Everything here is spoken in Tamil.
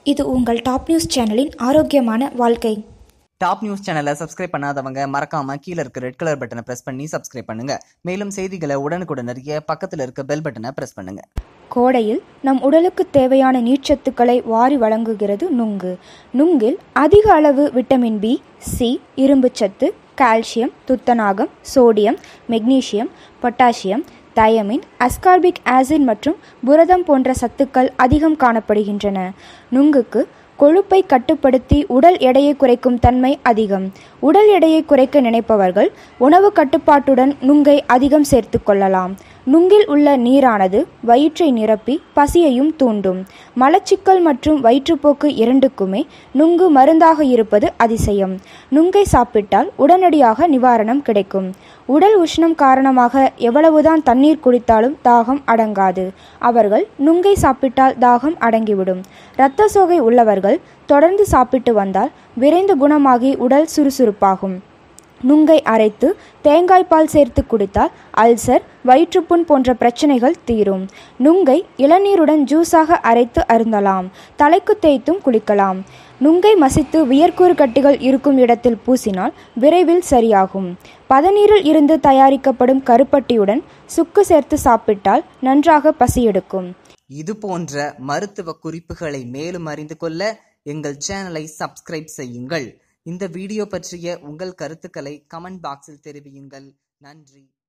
இது உங்கள் டாப் நியூஸ் சேனலின் ஆரோக்கியமான வாழ்க்கை டாப் நியூஸ் சேனலை சப்ஸ்கிரைப் பண்ணாதவங்க மறக்காம கீழே இருக்க ரெட் கலர் பட்டனை பிரஸ் பண்ணி சப்ஸ்கிரைப் பண்ணுங்க மேலும் செய்திகளை உடனுக்குடன் அறிய பக்கத்தில் இருக்க பெல் பட்டனை பிரஸ் பண்ணுங்க கோடையில் நம் உடலுக்கு தேவையான நீர்ச்சத்துக்களை வாரி வழங்குகிறது நுங்கு நுங்கில் அதிக அளவு விட்டமின் பி சி இரும்புச்சத்து கால்சியம் துத்தநாகம் sodium magnesium potassium thiamine ascorbic acid மற்றும் புரதம் போன்ற சத்துக்கள் அதிகம் காணப்படுகின்றன நுங்குக்கு கொழுப்பை கட்டுப்படுத்தி உடல் எடையை குறைக்கும் தன்மை அதிகம் உடல் எடையை குறைக்க நினைப்பவர்கள் உணவு கட்டுப்பாட்டுடன் நுங்கை அதிகம் சேர்த்து கொள்ளலாம் நுங்கில் உள்ள நீரானது வயிற்றை நிரப்பி பசியையும் தூண்டும் மலச்சிக்கல் மற்றும் வயிற்றுப்போக்கு இரண்டுக்குமே நுங்கு மருந்தாக இருப்பது அதிசயம் நுங்கை சாப்பிட்டால் உடனடியாக நிவாரணம் கிடைக்கும் உடல் உஷ்ணம் காரணமாக எவ்வளவுதான் தண்ணீர் குடித்தாலும் தாகம் அடங்காது அவர்கள் நுங்கை சாப்பிட்டால் தாகம் அடங்கிவிடும் இரத்த சோகை உள்ளவர்கள் தொடர்ந்து சாப்பிட்டு வந்தால் விரைந்து குணமாகி உடல் சுறுசுறுப்பாகும் நுங்கை அரைத்து தேங்காய் பால் சேர்த்து குடித்தால் அல்சர் வயிற்றுப்புண் போன்ற பிரச்சனைகள் தீரும் நுங்கை இளநீருடன் ஜூஸாக அரைத்து அருந்தலாம் தலைக்கு தேய்த்தும் குளிக்கலாம் நுங்கை மசித்து வியர்க்கூறு கட்டிகள் இருக்கும் இடத்தில் பூசினால் விரைவில் சரியாகும் பதநீரில் இருந்து தயாரிக்கப்படும் கருப்பட்டியுடன் சுக்கு சேர்த்து சாப்பிட்டால் நன்றாக பசியெடுக்கும் இது போன்ற மருத்துவ குறிப்புகளை மேலும் அறிந்து கொள்ள எங்கள் சேனலை சப்ஸ்கிரைப் செய்யுங்கள் இந்த வீடியோ பற்றிய உங்கள் கருத்துக்களை கமெண்ட் பாக்ஸில் தெரிவியுங்கள் நன்றி